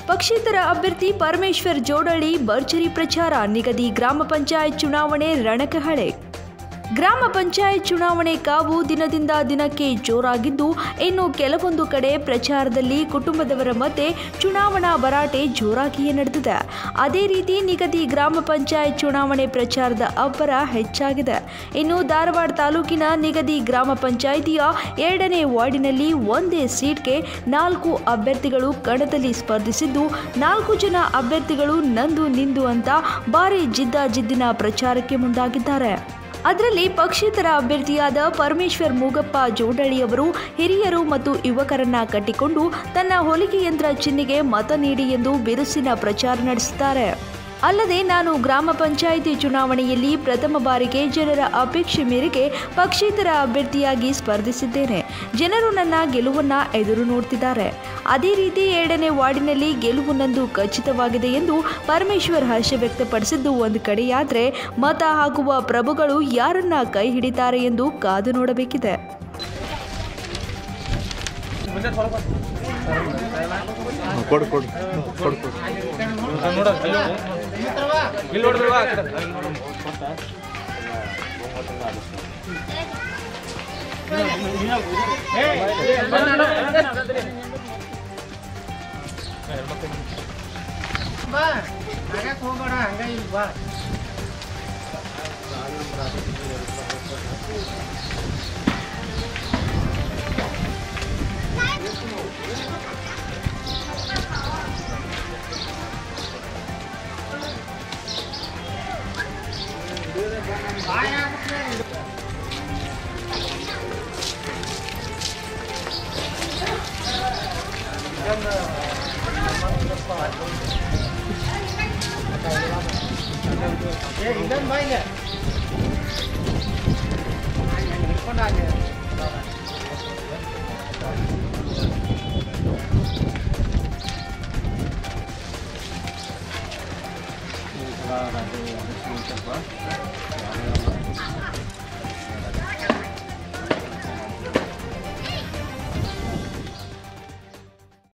ಪಕ್ಷೇತರ ಅಭ್ಯರ್ಥಿ ಪರಮೇಶ್ವರ್ ಜೋಡಳ್ಳಿ ಭರ್ಜರಿ ಪ್ರಚಾರ ನಿಗದಿ ಗ್ರಾಮ ಪಂಚಾಯತ್ ಚುನಾವಣೆ ರಣಕಹಳೆ ಗ್ರಾಮ ಪಂಚಾಯತ್ ಚುನಾವಣೆ ಕಾವು ದಿನದಿಂದ ದಿನಕ್ಕೆ ಜೋರಾಗಿದ್ದು ಇನ್ನು ಕೆಲವೊಂದು ಕಡೆ ಪ್ರಚಾರದಲ್ಲಿ ಕುಟುಂಬದವರ ಮಧ್ಯೆ ಚುನಾವಣಾ ಭರಾಟೆ ಜೋರಾಗಿಯೇ ನಡೆದಿದೆ ಅದೇ ರೀತಿ ನಿಗದಿ ಗ್ರಾಮ ಪಂಚಾಯತ್ ಚುನಾವಣೆ ಪ್ರಚಾರದ ಅಬ್ಬರ ಹೆಚ್ಚಾಗಿದೆ ಇನ್ನು ಧಾರವಾಡ ತಾಲೂಕಿನ ನಿಗದಿ ಗ್ರಾಮ ಪಂಚಾಯಿತಿಯ ಎರಡನೇ ವಾರ್ಡಿನಲ್ಲಿ ಒಂದೇ ಸೀಟ್ಗೆ ನಾಲ್ಕು ಅಭ್ಯರ್ಥಿಗಳು ಕಣದಲ್ಲಿ ಸ್ಪರ್ಧಿಸಿದ್ದು ನಾಲ್ಕು ಜನ ಅಭ್ಯರ್ಥಿಗಳು ನಂದು ನಿಂದು ಅಂತ ಭಾರಿ ಜಿದ್ದಾಜಿದ್ದಿನ ಪ್ರಚಾರಕ್ಕೆ ಮುಂದಾಗಿದ್ದಾರೆ ಅದರಲ್ಲಿ ಪಕ್ಷೇತರ ಅಭ್ಯರ್ಥಿಯಾದ ಪರಮೇಶ್ವರ್ ಮೂಗಪ್ಪ ಜೋಡಳಿಯವರು ಹಿರಿಯರು ಮತ್ತು ಯುವಕರನ್ನ ಕಟ್ಟಿಕೊಂಡು ತನ್ನ ಹೊಲಿಗೆ ಯಂತ್ರ ಚಿಹ್ನೆಗೆ ಮತ ನೀಡಿ ಎಂದು ಬಿರುಸಿನ ಪ್ರಚಾರ ನಡೆಸಿದ್ದಾರೆ ಅಲ್ಲದೆ ನಾನು ಗ್ರಾಮ ಪಂಚಾಯಿತಿ ಚುನಾವಣೆಯಲ್ಲಿ ಪ್ರಥಮ ಬಾರಿಗೆ ಜನರ ಅಪೇಕ್ಷೆ ಮೇರೆಗೆ ಪಕ್ಷೇತರ ಅಭ್ಯರ್ಥಿಯಾಗಿ ಸ್ಪರ್ಧಿಸಿದ್ದೇನೆ ಜನರು ನನ್ನ ಗೆಲುವನ್ನ ಎದುರು ನೋಡ್ತಿದ್ದಾರೆ ಅದೇ ರೀತಿ ಎರಡನೇ ವಾರ್ಡಿನಲ್ಲಿ ಗೆಲುವು ನಂದು ಖಚಿತವಾಗಿದೆ ಎಂದು ಪರಮೇಶ್ವರ್ ಹರ್ಷ ವ್ಯಕ್ತಪಡಿಸಿದ್ದು ಒಂದು ಕಡೆಯಾದರೆ ಮತ ಹಾಕುವ ಪ್ರಭುಗಳು ಯಾರನ್ನ ಕೈ ಹಿಡಿತಾರೆ ಎಂದು ಕಾದು ನೋಡಬೇಕಿದೆ ಕೊಡು ಕೊಡು ಕೊಡು ಕೊಡು ಇಲ್ಲಿ ನೋಡಿದ್ರವಾ ಬಾ ಆಗಕ್ಕೆ ಹೋಗೋಣ ಹಂಗ ಇಲ್ಲಿ ಬಾ ಏ ಇದನ್ ಬಾ ಇಲ್ಲಿ ಹಿಡ್ಕೊಂಡು ಹಾಗೆ ಸ್ವಲ್ಪ